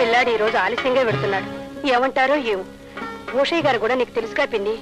పిల్లాడు ఈ రోజు ఆలస్యంగా పెడుతున్నాడు ఏమంటారో ఏమో భూషయ్య గారు కూడా నీకు తెలుసుగా పిన్ని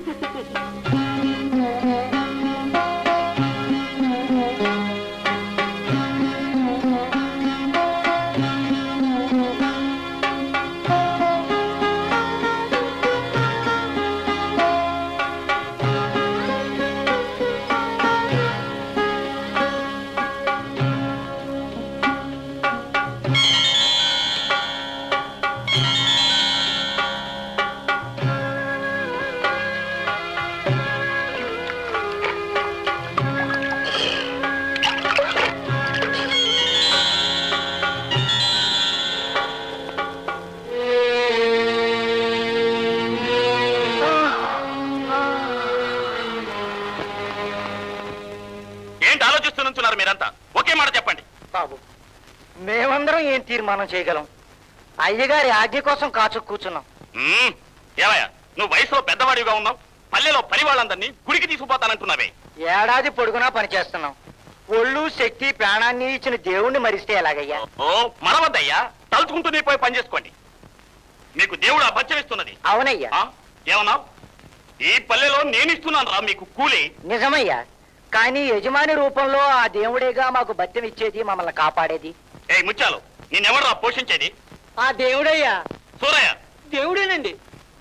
ఏంటి ఆలోచిస్తూ నుంచున్నారు మీరంతా ఒకే మాట చెప్పండి బాబు మేమందరం ఏం తీర్మానం చేయగలం అయ్యగారి ఆజ్ఞ కోసం కాచు కూర్చున్నాం మ్మ్. ఏవయ్యా నువ్వు వయసులో పెద్దవాడిగా ఉన్నావు పల్లెలో పని వాళ్ళందరినీ గుడికి తీసుకుపోతానంటున్నావే ఏడాది పొడుగునా పనిచేస్తున్నాం ఒళ్ళు శక్తి ప్రాణాన్ని ఇచ్చిన దేవుణ్ణి మరిస్తే ఎలాగయ్యా ఓ మరవద్దయ్యా తలుచుకుంటూ నీ పోయి పని చేసుకోండి మీకు దేవుడు అబద్ధం ఇస్తున్నది అవునయ్యా ఆ? ఏమన్నావ్ ఈ పల్లెలో నేను ఇస్తున్నాను రా మీకు కూలి నిజమయ్యా కానీ యజమాని రూపంలో ఆ దేవుడేగా మాకు బత్యం ఇచ్చేది మమ్మల్ని కాపాడేది ఏ ముత్యాలు నిన్నెవరు పోషించేది ఆ దేవుడయ్యా సూరయ్య దేవుడేనండి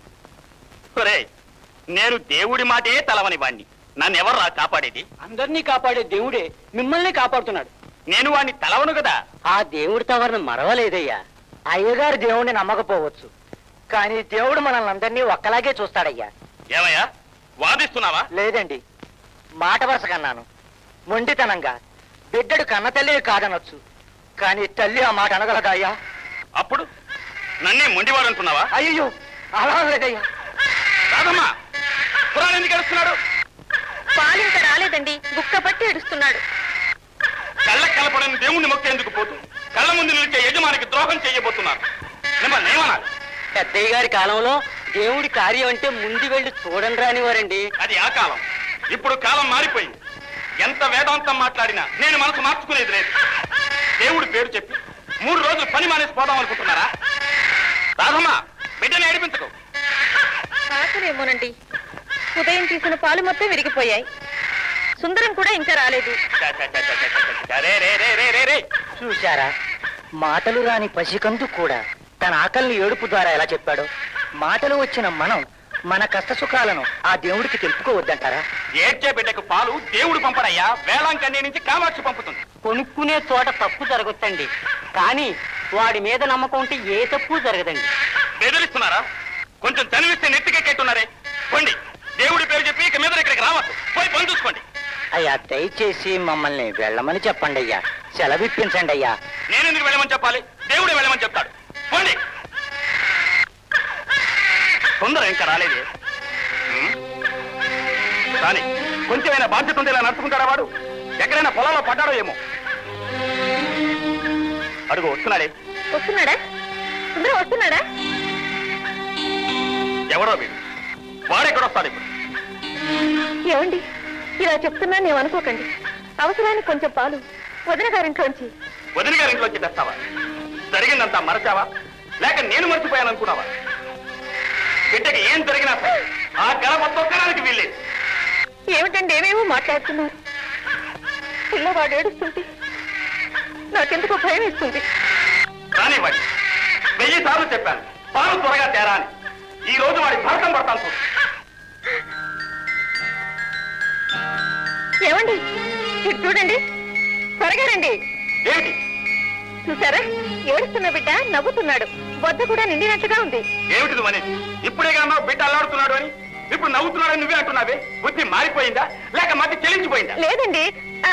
ఒరేయ్, నేను దేవుడి మాటే తలవని వాణ్ణి నన్ను ఎవర్రా కాపాడేది అందరినీ కాపాడే దేవుడే మిమ్మల్ని కాపాడుతున్నాడు నేను వాణ్ణి తలవను కదా ఆ దేవుడి తవరను మరవలేదయ్యా అయ్యగారు దేవుణ్ణి నమ్మకపోవచ్చు కానీ దేవుడు మనల్ని అందరినీ ఒక్కలాగే చూస్తాడయ్యా ఏమయ్యా వాదిస్తున్నావా లేదండి మాట వరుస కన్నాను మొండితనంగా బిడ్డడు కన్న తల్లిని కాదనొచ్చు కానీ తల్లి ఆ మాట అనగలదా అయ్యా అప్పుడు నన్నే మొండివాడంటున్నావా అయ్యో అలా లేదయ్యా రాదమ్మా పురాణం ఎందుకు ఏడుస్తున్నాడు పాలు ఇంకా రాలేదండి బుక్క పట్టి ఏడుస్తున్నాడు కళ్ళ కలపడని దేవుణ్ణి మొక్కేందుకు పోతూ కళ్ళ ముందు నిలిచే యజమానికి ద్రోహం చేయబోతున్నారు మిమ్మల్ని ఏమనాలి పెద్దయ్య గారి కాలంలో దేవుడి కార్యం అంటే ముందు వెళ్ళి చూడండి రానివారండి అది ఆ కాలం ఇప్పుడు కాలం మారిపోయింది ఎంత వేదాంతం మాట్లాడినా నేను మనసు మార్చుకునేది లేదు దేవుడి పేరు చెప్పి మూడు రోజులు పని మానేసి పోదాం అనుకుంటున్నారా రాధమ్మా బిడ్డని ఏడిపించకు ఆకలేమోనండి ఉదయం తీసిన పాలు మొత్తం విరిగిపోయాయి సుందరం కూడా ఇంకా రాలేదు చ, చ, చ, చ, చ, చ, చ, రే, రే, రే, రే, రే, రే. చూశారా మాటలు రాని పసికందు కూడా తన ఆకలిని ఏడుపు ద్వారా ఎలా చెప్పాడో మాటలు వచ్చిన మనం మన కష్ట సుఖాలను ఆ దేవుడికి తెలుపుకోవద్దంటారా ఏడ్చే బిడ్డకు పాలు దేవుడు పంపడయ్యా వేళాంకన్య నుంచి కామాక్షి పంపుతుంది కొనుక్కునే చోట తప్పు జరగొచ్చండి కానీ వాడి మీద నమ్మకం ఉంటే ఏ తప్పు జరగదండి బెదిరిస్తున్నారా కొంచెం చనివిస్తే నెత్తికెక్కెట్టున్నారే పోండి దేవుడి పేరు చెప్పి ఇక మీద ఇక్కడికి రావద్దు పోయి పని చూసుకోండి అయ్యా దయచేసి మమ్మల్ని వెళ్ళమని చెప్పండి అయ్యా సెలవిప్పించండి అయ్యా నేనెందుకు వెళ్ళమని చెప్పాలి దేవుడే వెళ్ళమని చెప్తాడు పోండి తొందర ఇంకా రాలేదే ఉం? కానీ కొంచెమైనా బాధ్యత ఉంది ఇలా నడుచుకుంటాడా వాడు ఎక్కడైనా పొలంలో పడ్డాడో ఏమో అడుగు వస్తున్నాడే వస్తున్నాడా సుందరం వస్తున్నాడా ఎవడో వీడు వాడెక్కడొస్తాడు ఇప్పుడు ఏమండి ఇలా చెప్తున్నా నేను అనుకోకండి అవసరానికి కొంచెం పాలు వదిన గారింట్లోంచి వదిన గారి ఇంట్లోంచి తెస్తావా జరిగిందంతా మరచావా లేక నేను మర్చిపోయాను అనుకున్నావా బిడ్డకి ఏం జరిగినా సరే ఆ గడప తొక్కడానికి వీల్లేదు ఏమిటండి ఏమేమో మాట్లాడుతున్నారు పిల్లవాడు ఏడుస్తుంటే నాకెందుకో భయం వేస్తుంది రానివ్వండి వెయ్యి సార్లు చెప్పాను పాలు త్వరగా తేరా అని ఈ రోజు వాడి భరతం పడతాను చూడు ఏమండి ఇటు చూడండి త్వరగా రండి ఏమిటి చూసారా ఏడుస్తున్న బిడ్డ నవ్వుతున్నాడు బొద్ద కూడా నిండినట్టుగా ఉంది ఏమిటి నువ్వు అనేది ఇప్పుడే అన్నావు బిడ్డ అల్లాడుతున్నాడు అని ఇప్పుడు నవ్వుతున్నాడని నువ్వే అంటున్నావే బుద్ధి మారిపోయిందా లేక మధ్య చెలించిపోయిందా లేదండి ఆ,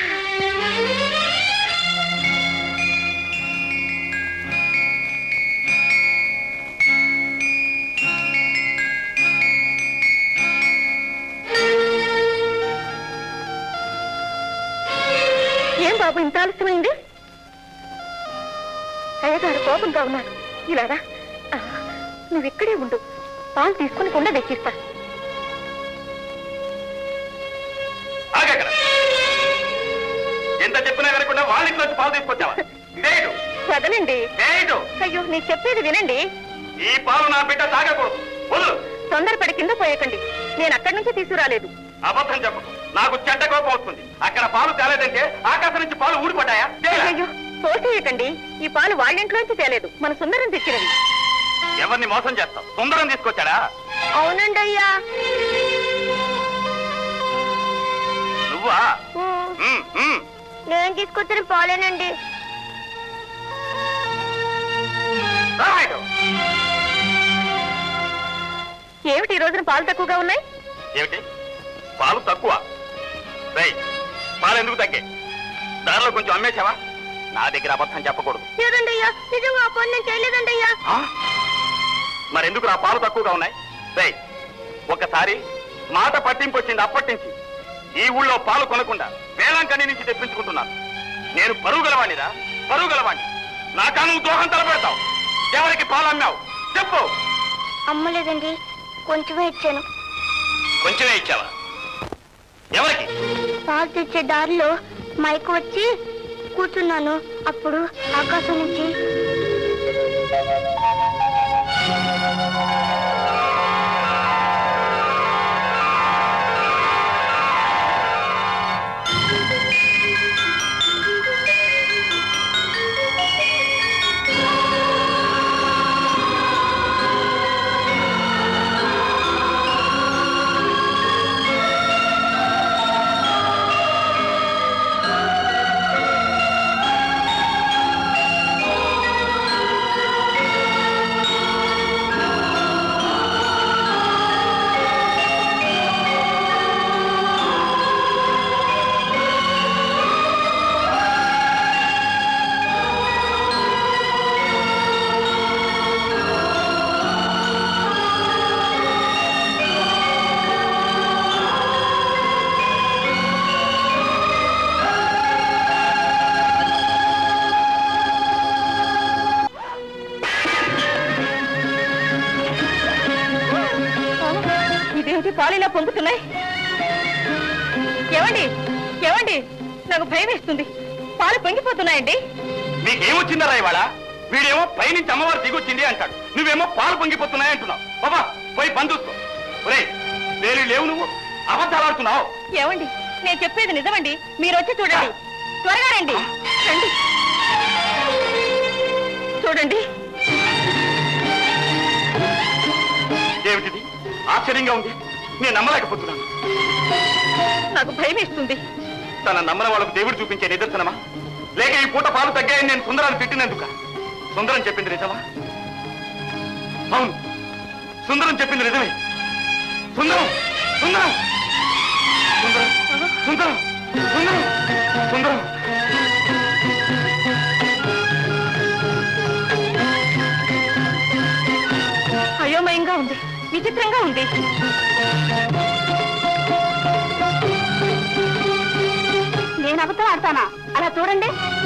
ఏం బాబు ఇంత ఆలస్యమైంది అయ్యగారు కోపంగా ఉన్నారు ఇలారా ఆ, నువ్వు ఇక్కడే ఉండు పాలు తీసుకుని కుండ తెచ్చిస్తా ఆగక్కడ ఎంత చెప్పినా వినకుండా వాళ్ళ ఇంట్లో వచ్చి పాలు తీసుకొచ్చావా లేదు వదలండి ఏమిటో అయ్యో నేను చెప్పేది వినండి ఈ పాలు నా బిడ్డ తాగకూడదు వదులు తొందరపడి కింద పోయకండి నేను అక్కడి నుంచి తీసుకురాలేదు అబద్ధం చెప్పకు నాకు చెడ్డ కోపం వస్తుంది అక్కడ పాలు తేలేదంటే ఆకాశం నుంచి పాలు ఊడిపడ్డాయా తేలా? అయ్యో పోసేయకండి ఈ పాలు వాళ్ళింట్లోంచి తేలేదు మన సుందరం తెచ్చినవి ఎవరిని మోసం చేస్తావు సుందరం తీసుకొచ్చాడా అవునండి అయ్యా నువ్వా ఉమ్, ఉమ్. నేను తీసుకొచ్చిన పాలేనండి రా ఇటు. ఏమిటి ఈ రోజున పాలు తక్కువగా ఉన్నాయి ఏమిటి పాలు తక్కువ రేయ్ పాలు ఎందుకు తగ్గాయి దారిలో కొంచెం అమ్మేశావా నా దగ్గర అబద్ధం చెప్పకూడదు లేదండి అయ్యా నిజంగా ఆ పని నేను చేయలేదండి అయ్యా ఆ? మరెందుకు నా పాలు తక్కువగా ఉన్నాయి రేయ్ ఒకసారి మాట పట్టింపు వచ్చింది అప్పటి నుంచి ఈ ఊళ్ళో పాలు కొనకుండా వేలాంకని నుంచి తెప్పించుకుంటున్నాను నేను పరువు గలవాణిరా పరువు గలవాణ్ణి నాకా నువ్వు దోహం తలపెడతావు ఎవరికి పాలు అమ్మావు చెప్పు అమ్మలేదండి కొంచెమే ఇచ్చాను కొంచెమే ఇచ్చావా ఎవరికి పాలు తెచ్చే దారిలో మైక్ వచ్చి కూర్చున్నాను అప్పుడు ఆకాశం నుంచి ఇదేమిటి పాలు ఇలా పొంగుతున్నాయి ఏమండి ఏమండి నాకు భయం వేస్తుంది పాలు పొంగిపోతున్నాయండి నీకేమొచ్చిందరా ఇవాళ వీడేమో పైనుంచి అమ్మవారు దిగొచ్చింది అంటాడు నువ్వేమో పాలు పొంగిపోతున్నాయి అంటున్నావు బాబా పోయి బంధుత్వం ఒరే నేను లేవు నువ్వు అబద్ధాలు ఆడుతున్నావు ఏమండి నేను చెప్పేది నిజమండి మీరు వచ్చి చూడండి త్వరగా రండి రండి చూడండి ఏమిటిది ఆశ్చర్యంగా ఉంది నేను నమ్మలేకపోతున్నాను నాకు భయం వేస్తుంది తన నమ్మన వాళ్ళకు దేవుడు చూపించే నిదర్శనమా లేక ఈ పూట పాలు తగ్గాయని నేను సుందరాన్ని తిట్టినందుక సుందరం చెప్పింది నిజమా అవును సుందరం చెప్పింది నిజమే సుందరం సుందరం సుందరం సుందరం సుందరం సుందరం అయోమయంగా ఉంది విచిత్రంగా ఉంది నేను అబద్ధం ఆడతానా అలా చూడండి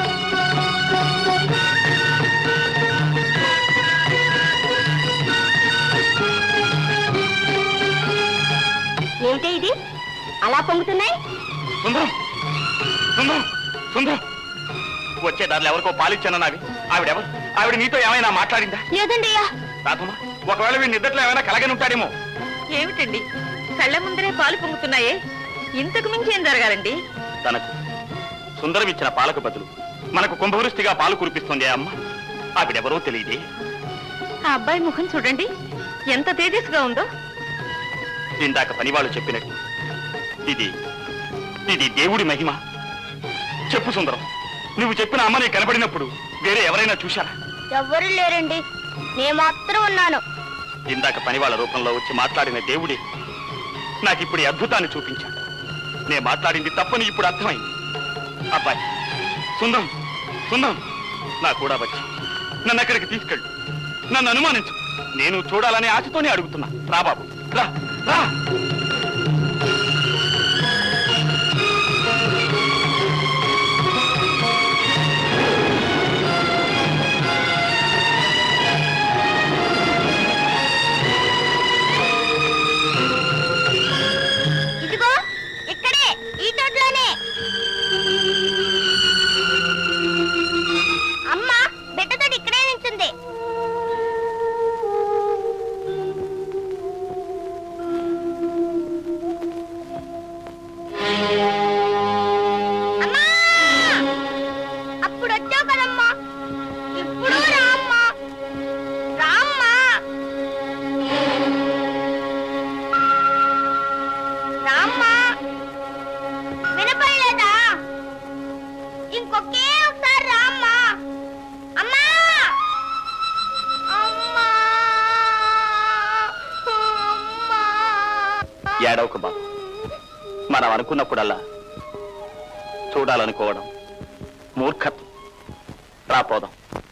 ఏమిటి ఇది అలా పొంగుతున్నాయి సుందరం సుందరం సుందరం వచ్చే దారిలో ఎవరికో పాలిచ్చాను నావి ఆవిడెవరు ఆవిడ నీతో ఏమైనా మాట్లాడిందా లేదండి అయ్యా రాధమ్మా ఒకవేళ వీడి నిద్రలో ఏమైనా కలగని ఉంటాడేమో ఏమిటండి కళ్ళ ముందరే పాలు పొంగుతున్నాయే ఇంతకు మించి ఏం జరగాలండి తనకు సుందరం ఇచ్చిన పాలకు బదులు మనకు కుంభవృష్టిగా పాలు కురిపిస్తుంది అమ్మ ఆవిడెవరో తెలియదే ఆ అబ్బాయి ముఖం చూడండి ఎంత తేజస్గా ఉందో ఇందాక పనివాళ్ళు చెప్పినట్టు ఇది ఇది దేవుడి మహిమ చెప్పు సుందరం నువ్వు చెప్పిన అమ్మ నీకు కనబడినప్పుడు వేరే ఎవరైనా చూశారా ఎవ్వరూ లేరండి నేను మాత్రం ఉన్నాను ఇందాక పనివాళ్ళ రూపంలో వచ్చి మాట్లాడిన దేవుడే నాకిప్పుడు ఈ అద్భుతాన్ని చూపించాడు నేను మాట్లాడింది తప్పని ఇప్పుడు అర్థమైంది అబ్బాయి సుందరం సుందరం నా కూడా వచ్చి నన్ను అక్కడికి తీసుకెళ్ళు నన్ను అనుమానించు నేను చూడాలనే ఆశతోనే అడుగుతున్నా రా బాబు రా రా ఇదిగో ఇక్కడే ఈ తోటలోనే అమ్మ ఏడవకు బాబు మనం అనుకున్నప్పుడల్లా చూడాలనుకోవడం మూర్ఖత్వం రాపోదాం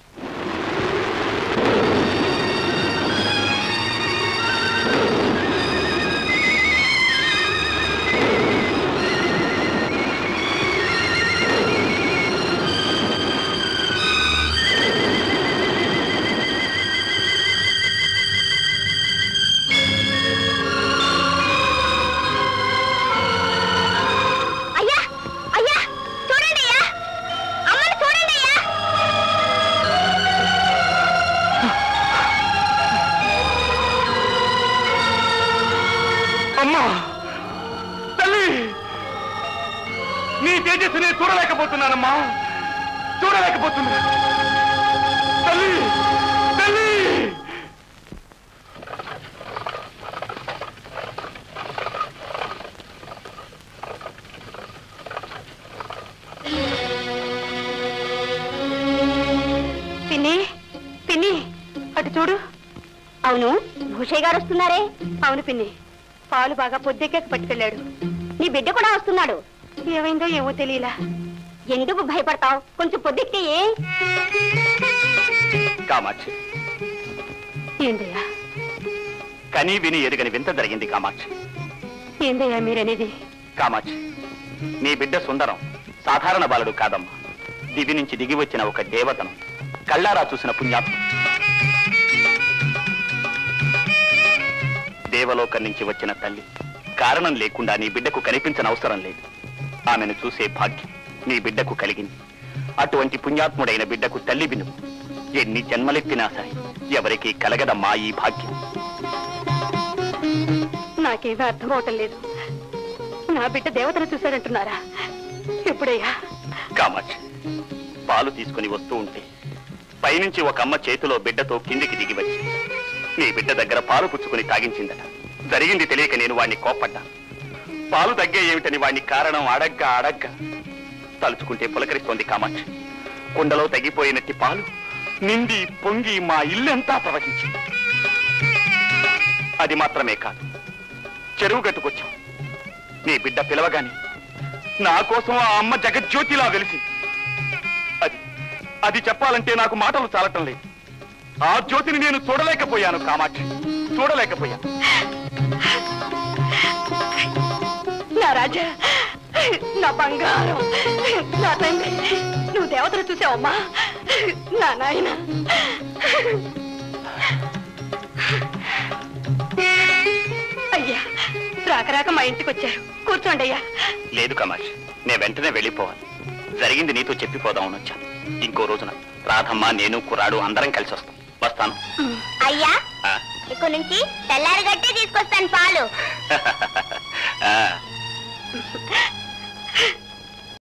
అయ్యా అయ్యా చూడండి అయ్యా అమ్మని చూడండి అయ్యా అమ్మా తల్లి నీ తేజస్సుని చూడలేకపోతున్నానమ్మా చూడలేకపోతున్నా తల్లి తల్లి పిన్ని పిన్ని అటు చూడు అవును భూషయ్య గారు వస్తున్నారే అవును పిన్ని పాలు బాగా పొద్దెక్కాక పట్టుకెళ్ళాడు నీ బిడ్డ కూడా వస్తున్నాడు ఏమైందో ఏమో తెలియలా ఎందుకు భయపడతావు కొంచెం పొద్దెక్కే కామాక్షి ఏందయ్యా కనీ విని ఎరుగని వింత జరిగింది కామాక్షి ఏందయ్యా మీరనేది కామాక్షి నీ బిడ్డ సుందరం సాధారణ బాలుడు కాదమ్మా దివి నుంచి దిగి వచ్చిన ఒక దేవతను కళ్ళారా చూసిన పుణ్యాత్మ దేవలోకం నుంచి వచ్చిన తల్లి కారణం లేకుండా నీ బిడ్డకు కనిపించని అవసరం లేదు ఆమెను చూసే భాగ్యం నీ బిడ్డకు కలిగింది అటువంటి పుణ్యాత్ముడైన బిడ్డకు తల్లి విను ఎన్ని జన్మలెత్తినా సరే ఎవరికి కలగదమ్మా ఈ భాగ్యం నాకేమీ అర్థం అవటం లేదు నా బిడ్డ దేవతను చూశారంటున్నారా ఎప్పుడయ్యా కామాక్షి పాలు తీసుకుని వస్తూ ఉంటే పైనుంచి ఒక అమ్మ చేతిలో బిడ్డతో కిందికి దిగి వచ్చి నీ బిడ్డ దగ్గర పాలు పుచ్చుకుని తాగించిందట జరిగింది తెలియక నేను వాణ్ణి కోప్పడ్డా పాలు తగ్గే ఏమిటని వాణ్ణి కారణం అడగ్గా అడగ్గా తలుచుకుంటే పులకరిస్తోంది కామాక్షి కుండలో తగ్గిపోయినట్టి పాలు నిండి పొంగి మా ఇల్లంతా ప్రవహించింది అది మాత్రమే కాదు చెరువు గట్టుకొచ్చాం నీ బిడ్డ పిలవగాని నా కోసం ఆ అమ్మ జగజ్యోతిలా వెలిసింది అది అది చెప్పాలంటే నాకు మాటలు చాలటం లేదు ఆ జ్యోతిని నేను చూడలేకపోయాను కామాక్షి చూడలేకపోయాను నా రాజా నా బంగారం నా తండ్రి నువ్వు దేవతను చూసావమ్మా నా నాయన అయ్యా రాక రాక మా ఇంటికి వచ్చారు కూర్చోండి అయ్యా లేదు కామాక్షి నేను వెంటనే వెళ్ళిపోవాలి జరిగింది నీతో చెప్పిపోదామని వచ్చాను ఇంకో రోజున రాధమ్మ నేను కుర్రాడు అందరం కలిసి వస్తాం వస్తాను అయ్యా ఆ? ఇక్కడ నుంచి తెల్లారి గట్టే తీసుకొస్తాను పాలు ఆ.